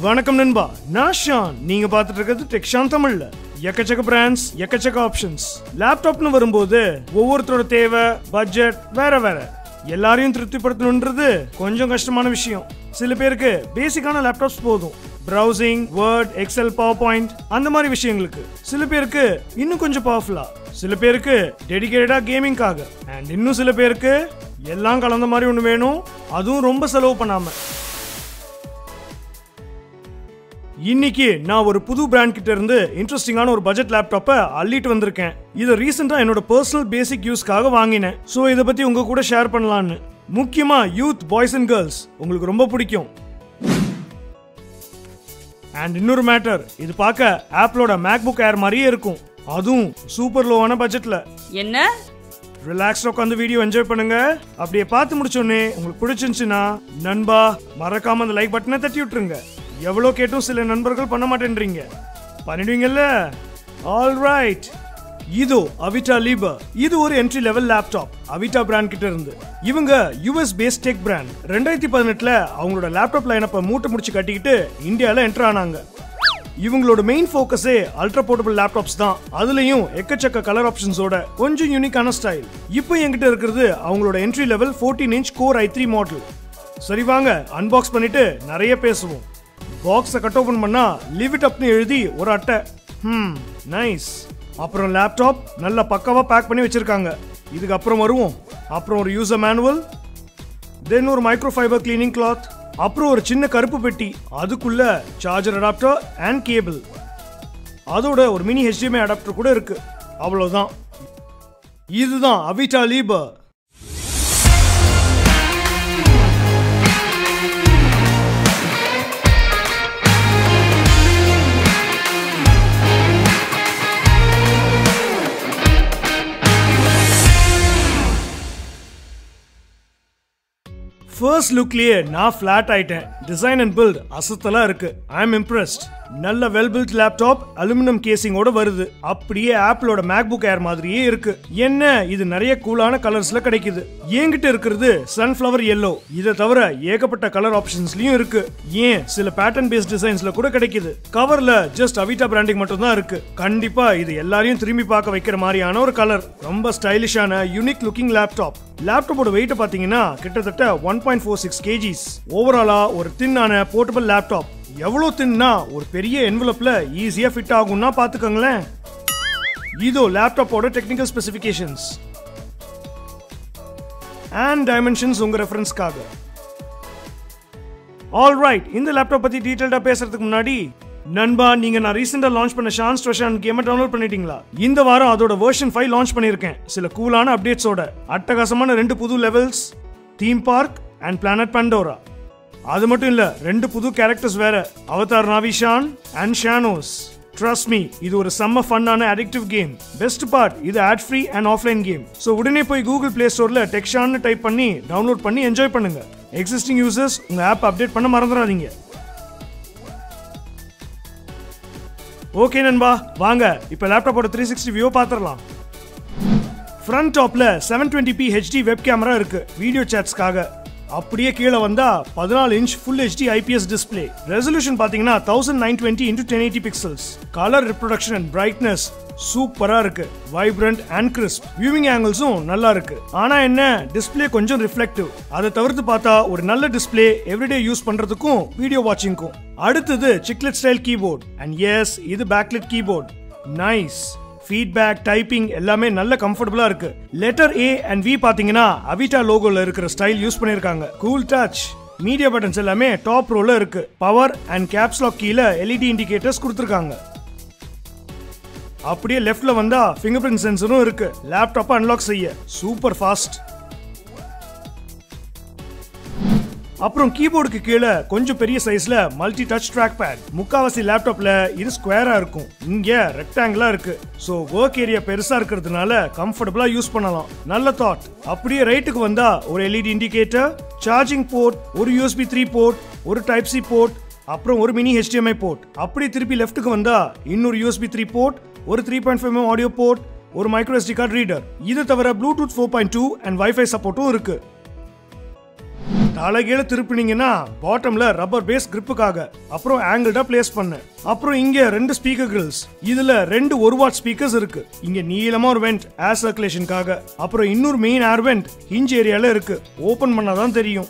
வணக்கம் நண்பா நான் ஷான் நீங்க பார்த்துட்டு இருக்கிறது டெக்ஷான் தமிழ்ல எக்கச்சக்க பிராண்ட்ஸ் எக்கச்சக்க ஆப்ஷன்ஸ் லேப்டாப்னு வரும்போது ஒவ்வொருத்தரோட தேவை பட்ஜெட் வேற வேற எல்லாரையும் திருப்திப்படுத்தணுன்றது கொஞ்சம் கஷ்டமான விஷயம் சில பேருக்கு பேசிக்கான லேப்டாப்ஸ் போதும் browsing Word Excel PowerPoint அந்த மாதிரி விஷயங்களுக்கு சில பேருக்கு இன்னும் கொஞ்சம் பவர்ஃபுல்லா சில பேருக்கு டெடிகேட்டடா கேமிங்காக அண்ட் இன்னும் சில பேருக்கு எல்லாம் கலந்த மாதிரி ஒன்று வேணும் அதுவும் ரொம்ப செலவு பண்ணாம இன்னைக்கு நான் ஒரு புது பிராண்ட் கிட்ட இருந்து இன்ட்ரெஸ்டிங்கான ஒரு பட்ஜெட் லேப்டாப்பை அள்ளிட்டு வந்திருக்கேன் இதை ரீசெண்டா என்னோட பர்சனல் பேசிக் யூஸ்க்காக வாங்கினேன் ஸோ இதை பத்தி உங்க கூட ஷேர் பண்ணலான்னு முக்கியமா யூத் பாய்ஸ் அண்ட் கேர்ள்ஸ் உங்களுக்கு ரொம்ப பிடிக்கும் அண்ட் இன்னொரு மேட்டர் இது பார்க்க ஆப்பிளோட மேக்புக் ஏர் மாதிரியே இருக்கும் அதுவும் சூப்பர் லோவான பட்ஜெட்ல என்ன ரிலாக்ஸ்டா உட்காந்து வீடியோ என்ஜாய் பண்ணுங்க அப்படியே பார்த்து முடிச்சோடனே உங்களுக்கு பிடிச்சிருந்துச்சுன்னா நண்பா மறக்காம அந்த லைக் பட்டனை தட்டி விட்டுருங்க எவ்வளோ கேட்டும் சில நண்பர்கள் பண்ண மாட்டேன்றீங்க பண்ணிடுவீங்கல்ல ஆல் ரைட் இதோ அவிட்டா லீபா இது ஒரு entry level laptop Avita brand கிட்ட இருந்து இவங்க யூஎஸ் பேஸ்ட் டெக் பிராண்ட் ரெண்டாயிரத்தி பதினெட்டுல அவங்களோட லேப்டாப் லைனப்பை மூட்டை முடிச்சு கட்டிக்கிட்டு இந்தியாவில் என்டர் ஆனாங்க இவங்களோட மெயின் ஃபோக்கஸே அல்ட்ரா போர்ட்டபிள் லேப்டாப்ஸ் தான் அதுலயும் எக்கச்சக்க கலர் ஆப்ஷன்ஸோட கொஞ்சம் யூனிக்கான ஸ்டைல் இப்போ என்கிட்ட இருக்கிறது அவங்களோட entry level 14 inch core i three model சரி வாங்க அன்பாக்ஸ் பண்ணிட்டு நிறைய பேசுவோம் பாக்ஸை கட் ஓபன் பண்ணா லிவ் இட் அப்னு எழுதி ஒரு அட்டை ம் நைஸ் அப்புறம் லேப்டாப் நல்ல பக்காவா பேக் பண்ணி வச்சிருக்காங்க இதுக்கு அப்புறம் வருவோம் அப்புறம் ஒரு யூசர் மேனுவல் தென் ஒரு மைக்ரோ ஃபைபர் கிளீனிங் கிளாத் அப்புறம் ஒரு சின்ன கருப்பு பெட்டி அதுக்குள்ள சார்ஜர் அடாப்டர் அண்ட் கேபிள் அதோட ஒரு மினி HDMI அடாப்டர் கூட இருக்கு அவ்வளவுதான் இதுதான் அவிட்டா லீபர் ஃபர்ஸ்ட் லுக்லயே நான் ஃபிளாட் ஆயிட்டேன் டிசைன் அண்ட் பில்ட் அசத்தலா இருக்கு ஐ எம் இம்ப்ரெஸ்ட் நல்ல வெல் பில்ட் லேப்டாப் அலுமினியம் கேசிங்கோட வருது அப்படியே ஆப்பிளோட மேக்புக் ஏர் மாதிரியே இருக்கு என்ன இது நிறைய கூலான கலர்ஸ்ல கிடைக்குது என்கிட்ட இருக்கிறது சன்ஃப்ளவர் yellow இதை தவிர ஏகப்பட்ட கலர் ஆப்ஷன்ஸ்லயும் இருக்கு ஏன் சில பேட்டர்ன் பேஸ்ட் டிசைன்ஸ்ல கூட கிடைக்குது கவர்ல ஜஸ்ட் அவிட்டா பிராண்டிங் மட்டும் தான் இருக்கு கண்டிப்பா இது எல்லாரையும் திரும்பி பார்க்க வைக்கிற மாதிரியான ஒரு கலர் ரொம்ப ஸ்டைலிஷான யூனிக் லுக்கிங் லேப்டாப் லேப்டாப்போட வெயிட் பாத்தீங்கன்னா கிட்டத்தட்ட one point four six KGs ஓவராலா ஒரு தின்னான போர்ட்டபிள் லேப்டாப் எவ்வளோ தின்னா ஒரு பெரிய என்வலப்ல ஈஸியா ஃபிட் ஆகும்னா பாத்துக்கோங்களேன் இதோ லேப்டாப்போட டெக்னிக்கல் ஸ்பெசிஃபிகேஷன்ஸ் அண்ட் டைமென்ஷன்ஸ் உங்க ரெஃபரன்ஸ்க்காக ஆல் ரைட் இந்த லேப்டாப் பத்தி டீடைல்டா பேசுறதுக்கு முன்னாடி நண்பா நீங்க நான் ரீசெண்டா லான்ச் பண்ண ஷான் ஸ்டோஷான் கேமை டவுன்லோட் பண்ணிட்டீங்களா இந்த வாரம் அதோட வெர்ஷன் ஃபைவ் லான்ச் பண்ணியிருக்கேன் சில கூலான அப்டேட்ஸோட அட்டகாசமான ரெண்டு புது levels theme park and planet Pandora அது மட்டும் இல்ல ரெண்டு புது கேரக்டர்ஸ் வேற அவதார் நாவிஷான் அண்ட் ஷானோஸ் ட்ரஸ்ட் மீ இது ஒரு செம்ம ஃபன்னான அடிக்டிவ் கேம் பெஸ்ட் பார்ட் இது ad free and offline game so உடனே போய் கூகுள் பிளே ஸ்டோர்ல டெக்ஷான்னு டைப் பண்ணி டவுன்லோட் பண்ணி என்ஜாய் பண்ணுங்க எக்ஸிஸ்டிங் யூசர்ஸ் உங்க ஆப் அப்டேட் பண்ண மறந்துடாதீங்க ஓகே நண்பா வாங்க இப்போ லேப்டாப்போட த்ரீ சிக்ஸ்டி வியூ பார்த்துடலாம் ஃப்ரண்ட் டாப்ல seven twenty B HD web camera இருக்கு வீடியோ சாட்ஸ்க்காக அப்படியே கீழே வந்தா பதினாலு inch full HD IPS display resolution பாத்தீங்கன்னா thousand nine twenty into ten eighty pixels colour reproduction and brightness சூப்பரா இருக்கு வைப்ரண்ட் அண்ட் கிறிஸ்ப் வியூவிங் ஆங்கிள்ஸும் நல்லா இருக்கு ஆனா என்ன டிஸ்பிளே கொஞ்சம் ரிஃப்ளெக்டிவ் அதை தவிர்த்து பார்த்தா ஒரு நல்ல டிஸ்பிளே எவ்ரிடே யூஸ் பண்றதுக்கும் வீடியோ வாட்சிங்க்கும் அடுத்தது chiclet style keyboard and yes இது backlit keyboard nice feedback typing எல்லாமே நல்ல கம்ஃபர்டபுளா இருக்கு லெட்டர் ஏ அண்ட் வி பாத்தீங்கன்னா அவிட்டா லோகோல இருக்கிற ஸ்டைல் யூஸ் பண்ணிருக்காங்க கூல் டச் மீடியா பட்டன்ஸ் எல்லாமே டாப் ரோல இருக்கு பவர் அண்ட் கேப்ஸ் லாக் கீழே எல்இடி இண்டிகேட்டர்ஸ் கொடுத்துருக்காங்க அப்படியே லெஃப்ட்ல வந்தா ஃபிங்கர் பிரிண்ட் சென்சரும் இருக்கு லேப்டாப்பை அன்லாக் செய்ய சூப்பர் ஃபாஸ்ட் அப்புறம் கீபோர்டுக்கு கீழே கொஞ்சம் பெரிய சைஸ்ல மல்டி டச் ட்ராக் பேட் முக்காவாசி லேப்டாப்ல இது ஸ்கொயரா இருக்கும் இங்க ரெக்டாங்கிளா இருக்கு சோ ஒர்க் ஏரியா பெருசா இருக்கிறதுனால கம்ஃபர்டபுளா யூஸ் பண்ணலாம் நல்ல தாட் அப்படியே ரைட்டுக்கு வந்தா ஒரு எல்இடி இண்டிகேட்டர் சார்ஜிங் போர்ட் ஒரு யூஎஸ்பி த்ரீ போர்ட் ஒரு டைப் சி போர்ட் அப்புறம் ஒரு மினி HDMI போர்ட் அப்படி திருப்பி லெஃப்ட்டுக்கு வந்தா இன்னொரு யூஎஸ்பி த்ரீ போர்ட் ஒரு three point five audio port ஒரு மைக்ரோ SD கார்டு ரீடர் இது தவிர Bluetooth four point two and WiFi சப்போர்ட்டும் இருக்கு தலைகீழ திருப்பினீங்கன்னா பாட்டம்ல ரப்பர் பேஸ் கிரிப்புக்காக அப்புறம் ஆங்கிள்டா பிளேஸ் பண்ணேன் அப்புறம் இங்க ரெண்டு ஸ்பீக்கர் கிரில்ஸ் இதுல ரெண்டு ஒரு வாட் ஸ்பீக்கர்ஸ் இருக்கு இங்க நீளமா ஒரு வெண்ட் ஏர் சர்க்குலேஷனுக்காக அப்புறம் இன்னொரு மெயின் ஏர் வெண்ட் ஹிஞ்ச் ஏரியால இருக்கு ஓபன் பண்ணாதான் தெரியும்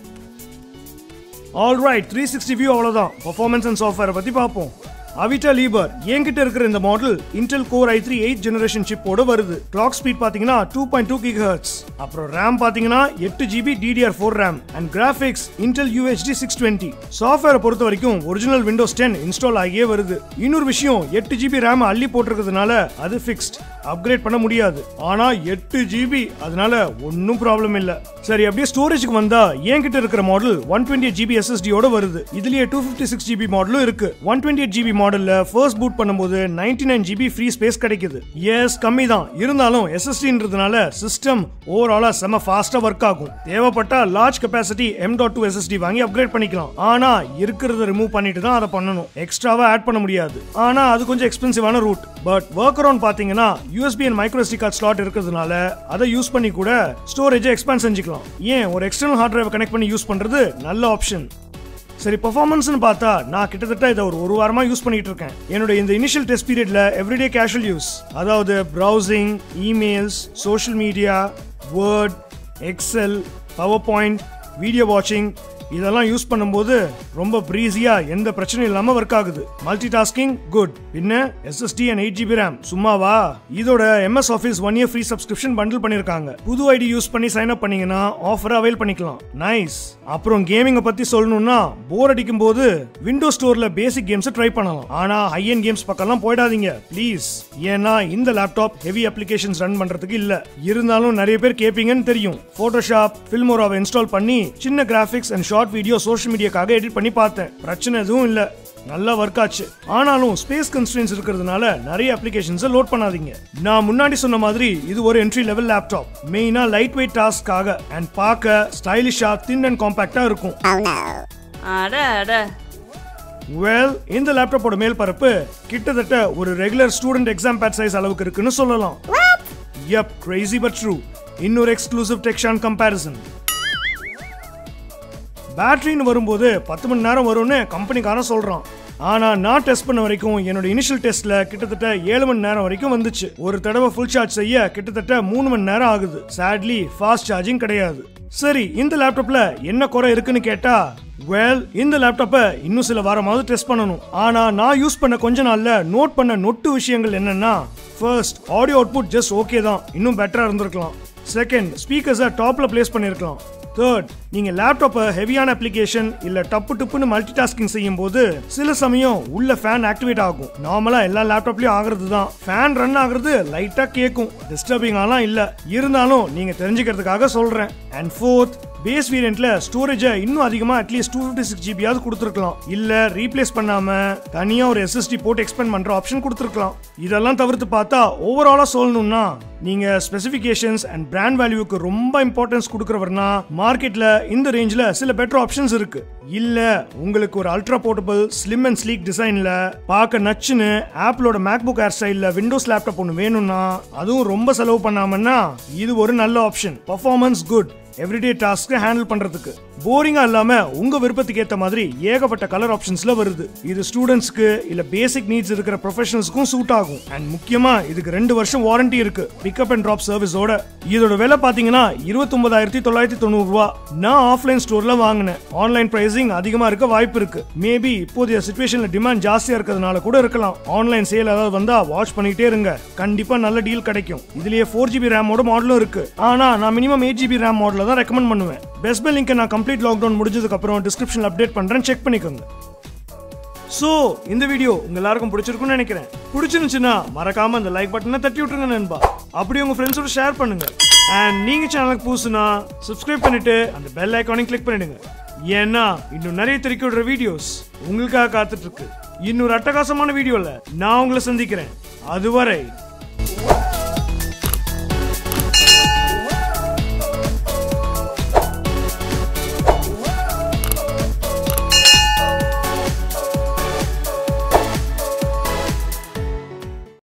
ஆல்ரைட் த்ரீ சிக்ஸ்டி வியூ அவ்வளோதான் பர்ஃபார்மன்ஸ் அண்ட் சாஃப்ட்வேரை பற்றி பார்ப்போம் அவிட்டா லீபர் என்கிட்ட இருக்கிற இந்த model Intel core i three eight generation சிப்போட வருது கிளாக் ஸ்பீட் பாத்தீங்கன்னா two point two gig hertz அப்புறம் ரேம் பாத்தீங்கன்னா எட்டு GB DDR four RAM and graphics Intel UHD six twenty சாஃப்ட்வேரை பொறுத்த வரைக்கும் ஒரிஜினல் விண்டோஸ் டென் இன்ஸ்டால் ஆகியே வருது இன்னொரு விஷயம் எட்டு ஜிபி ரேம் அள்ளி போட்டிருக்கிறதுனால அது ஃபிக்ஸ்ட் அப்கிரேட் பண்ண முடியாது ஆனா எட்டு ஜிபி அதனால ஒன்றும் ப்ராப்ளம் இல்ல சரி அப்படியே ஸ்டோரேஜ்க்கு வந்தா என்கிட்ட இருக்கிற மாடல் ஒன் டுவெண்ட்டி ஜிபி எஸ்எஸ்டியோட வருது இதுலயே டூ ஃபிஃப்டி சிக்ஸ் ஜிபி மாடலும் இருக்கு ஒன் டுவெண்ட்டி எயிட் ஜிபி மாடல்ல ஃபர்ஸ்ட் பூட் பண்ணும்போது ninety nine GB free space கிடைக்குது எஸ் கம்மி தான் இருந்தாலும் எஸ்எஸ்டின்றதுனால சிஸ்டம் ஓவராலா செம ஃபாஸ்டா ஒர்க் ஆகும் தேவைப்பட்டா large capacity M dot two SSD வாங்கி அப்கிரேட் பண்ணிக்கலாம் ஆனா இருக்கிறத ரிமூவ் பண்ணிட்டு தான் அதை பண்ணணும் எக்ஸ்ட்ராவா ஆட் பண்ண முடியாது ஆனா அது கொஞ்சம் எக்ஸ்பென்சிவான ரூட் பட் ஒர்க் அரௌண்ட் பாத்தீங்கன்னா USB and micro SD card slot இருக்கிறதுனால அதை யூஸ் பண்ணி கூட ஸ்டோரேஜை எக்ஸ்பேண்ட் செஞ்சுக்கலாம் ஏன் ஒரு எக்ஸ்டர்னல் ஹார்ட் டிரைவ் கனெக்ட் பண்ணி யூஸ் பண்றது நல்ல ஆப்ஷன் சரி பெர்ஃபார்மன்ஸ்னு பார்த்தா நான் கிட்டத்தட்ட இதை ஒரு ஒரு வாரமா யூஸ் பண்ணிட்டு இருக்கேன் என்னோட இந்த இனிஷியல் டெஸ்ட் பீரியட்ல எவ்ரிடே கேஷுவல் யூஸ் அதாவது browsing emails social media Word Excel PowerPoint video வாட்சிங் இதெல்லாம் யூஸ் பண்ணும்போது ரொம்ப ப்ரீஸியா எந்த பிரச்சனையும் இல்லாம ஒர்க் ஆகுது மல்டி டாஸ்கிங் குட் பின்ன SSD and eight GB RAM சும்மாவா இதோட MS Office one year free subscription bundle பண்ணிருக்காங்க புது ஐடி யூஸ் பண்ணி சைன் அப் பண்ணீங்கன்னா ஆஃபர் அவைல் பண்ணிக்கலாம் நைஸ் அப்புறம் கேமிங்கை பத்தி சொல்லணும்னா போர் அடிக்கும் போது விண்டோ ஸ்டோர்ல பேசிக் கேம்ஸ் ட்ரை பண்ணலாம் ஆனா ஹை அண்ட் கேம்ஸ் பக்கம்லாம் போயிடாதீங்க ப்ளீஸ் ஏன்னா இந்த லேப்டாப் ஹெவி அப்ளிகேஷன்ஸ் ரன் பண்றதுக்கு இல்ல இருந்தாலும் நிறைய பேர் கேப்பீங்கன்னு தெரியும் போட்டோஷாப் ஃபில்மோராவை இன்ஸ்டால் பண்ணி சின்ன கிராஃபிக்ஸ் அண்ட் ஷார்ட் வீடியோ சோஷியல் மீடியாக்காக எடிட் பண்ணி பார்த்தேன் பிரச்சனை எதுவும் இல்ல நல்லா ஒர்க் ஆச்சு ஆனாலும் ஸ்பேஸ் கன்ஸ்ட்ரெயின்ஸ் இருக்கிறதுனால நிறைய அப்ளிகேஷன்ஸை லோட் பண்ணாதீங்க நான் முன்னாடி சொன்ன மாதிரி இது ஒரு என்ட்ரி லெவல் லேப்டாப் மெயினா லைட் வெயிட் டாஸ்க்காக அண்ட் பார்க்க ஸ்டைலிஷா தின் அண்ட் காம்பாக்டா இருக்கும் அட அட வெல் இந்த லேப்டாப்போட மேல் பரப்பு கிட்டத்தட்ட ஒரு regular student exam pad size அளவுக்கு இருக்குன்னு சொல்லலாம் yep crazy but true இன்னொரு எக்ஸ்க்ளூசிவ் டெக்ஷான் கம்பேரிசன் பேட்டரின்னு வரும்போது பத்து மணி நேரம் வரும்னு கம்பெனிக்காரன் சொல்றான் ஆனா நான் டெஸ்ட் பண்ண வரைக்கும் என்னோட இனிஷியல் டெஸ்ட்ல கிட்டத்தட்ட ஏழு மணி நேரம் வரைக்கும் வந்துச்சு ஒரு தடவை ஃபுல் சார்ஜ் செய்ய கிட்டத்தட்ட மூணு மணி நேரம் ஆகுது சேட்லி ஃபாஸ்ட் சார்ஜிங் கிடையாது சரி இந்த லேப்டாப்ல என்ன குறை இருக்குன்னு கேட்டா வெல் இந்த லேப்டாப்பை இன்னும் சில வாரமாவது டெஸ்ட் பண்ணணும் ஆனா நான் யூஸ் பண்ண கொஞ்ச நாள்ல நோட் பண்ண நொட்டு விஷயங்கள் என்னன்னா first audio output just okay தான் இன்னும் பெட்டரா இருந்திருக்கலாம் செகண்ட் ஸ்பீக்கர்ஸை டாப்ல பிளேஸ் பண்ணியிருக்கலாம் தேர்ட் நீங்க லேப்டாப்பை ஹெவியான அப்ளிகேஷன் இல்ல டப்பு டப்புன்னு மல்டி டாஸ்கிங் செய்யும் போது சில சமயம் உள்ள ஃபேன் ஆக்டிவேட் ஆகும் நார்மலா எல்லா லேப்டாப்லயும் ஆகுறது தான் ஃபேன் ரன் ஆகுறது லைட்டா கேட்கும் டிஸ்டர்பிங் ஆலாம் இல்ல இருந்தாலும் நீங்க தெரிஞ்சுக்கிறதுக்காக சொல்றேன் அண்ட் ஃபோர்த் பேஸ் வேரியன்ட்ல ஸ்டோரேஜை இன்னும் அதிகமா அட்லீஸ்ட் டூ ஃபிஃப்டி சிக்ஸ் ஜிபியாவது கொடுத்துருக்கலாம் இல்ல ரீப்ளேஸ் பண்ணாம தனியா ஒரு எஸ்எஸ்டி போட்டு எக்ஸ்பெண்ட் பண்ற ஆப்ஷன் கொடுத்துருக்கலாம் இதெல்லாம் தவிர்த்து பார்த்தா ஓவராலா சொல்லணும்னா நீங்க ஸ்பெசிஃபிகேஷன்ஸ் அண்ட் பிராண்ட் வேல்யூக்கு ரொம்ப இம்பார்ட்டன்ஸ் கொடுக்குறவர்னா மார்க்கெட்ல இந்த ரேஞ்சில் சில பெட்டர் ஆப்ஷன்ஸ் இருக்கு இல்ல உங்களுக்கு ஒரு ultra portable slim and sleek டிசைன்ல பார்க்க நச்சுன்னு ஆப்பிளோட மேக்புக் ஏர் ஸ்டைல்ல விண்டோஸ் லேப்டாப் ஒன்று வேணும்னா அதுவும் ரொம்ப செலவு பண்ணாமன்னா இது ஒரு நல்ல ஆப்ஷன் பர்ஃபார்மன்ஸ் குட் எவ்ரிடே டாஸ்க்கை ஹேண்டில் பண்றதுக்கு போரிங்கா இல்லாம உங்க விருப்பத்துக்கு ஏத்த மாதிரி ஏகப்பட்ட கலர் ஆப்ஷன்ஸ்ல வருது இது ஸ்டூடெண்ட்ஸ்க்கு இல்ல பேசிக் நீட்ஸ் இருக்கிற ப்ரொஃபஷனல்ஸ்க்கும் சூட் ஆகும் அண்ட் முக்கியமா இதுக்கு ரெண்டு வருஷம் வாரண்டி இருக்கு பிக்கப் அண்ட் டிராப் சர்வீஸோட இதோட விலை பாத்தீங்கன்னா இருபத்தொன்பதாயிரத்தி தொள்ளாயிரத்தி தொண்ணூறு ரூபா நான் ஆஃப்லைன் ஸ்டோர்ல வாங்கினேன் ஆன்லைன் பிரைசிங் அதிகமா இருக்க வாய்ப்பு இருக்கு மேபி இப்போதைய சுச்சுவேஷன்ல டிமாண்ட் ஜாஸ்தியா இருக்கிறதுனால கூட இருக்கலாம் ஆன்லைன் சேல் ஏதாவது வந்தா வாட்ச் பண்ணிட்டே இருங்க கண்டிப்பா நல்ல டீல் கிடைக்கும் இதுலயே ஃபோர் ஜிபி ரேமோட மாடலும் இருக்கு ஆனா நான் மினிமம் எயிட் ஜிபி ரேம் மாடல தான் ரெக்கமெண்ட் பண்ணுவேன் பெஸ்ட் பெல் லிங்க் நான் கம்ப்ளீட் லாக்டவுன் முடிஞ்சதுக்கு அப்புறம் டிஸ்கிரிப்ஷன்ல அப்டேட் பண்றேன் செக் பண்ணிக்கோங்க சோ இந்த வீடியோ உங்க எல்லாருக்கும் பிடிச்சிருக்கும்னு நினைக்கிறேன் பிடிச்சிருந்துச்சுன்னா மறக்காம அந்த லைக் பட்டனை தட்டி விட்டுருங்க நண்பா அப்படியே உங்க ஃப்ரெண்ட்ஸோட ஷேர் பண்ணுங்க அண்ட் நீங்க சேனலுக்கு புதுசுனா சப்ஸ்கிரைப் பண்ணிட்டு அந்த பெல் ஐக்கானையும் கிளிக் பண்ணிடுங்க ஏன்னா இன்னும் நிறைய தெரிக்க விடுற வீடியோஸ் உங்களுக்காக காத்துட்டு இருக்கு இன்னொரு அட்டகாசமான வீடியோல நான் உங்களை சந்திக்கிறேன் அதுவரை